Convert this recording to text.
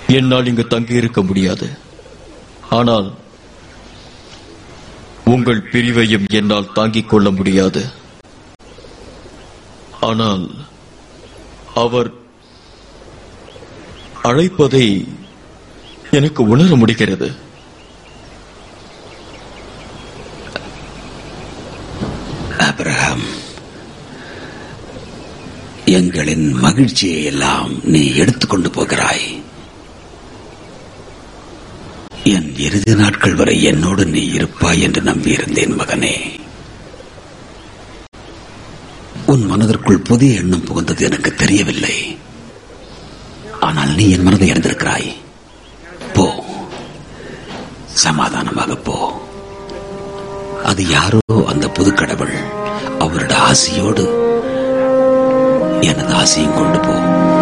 என்னால் இங்கு தங்கியிருக்க முடியாது ஆனால் உங்கள் பிரிவையும் என்னால் தாங்கிக் கொள்ள முடியாது ஆனால் அவர் அழைப்பதை எனக்கு உணர முடிகிறது அபிரகாம் எங்களின் மகிழ்ச்சியை எல்லாம் நீ எடுத்துக்கொண்டு போகிறாய் என் இறுதி நாட்கள் வரை என்னோடு நீ இருப்பாய் என்று நம்பியிருந்தேன் மகனே உன் மனதிற்குள் புதிய எண்ணம் புகுந்தது எனக்கு தெரியவில்லை ஆனால் நீ என் மனதை அறிந்திருக்கிறாய் போ சமாதானமாக போ அது யாரோ அந்த புது கடவுள் அவருடைய ஆசையோடு எனது ஆசையும் கொண்டு போ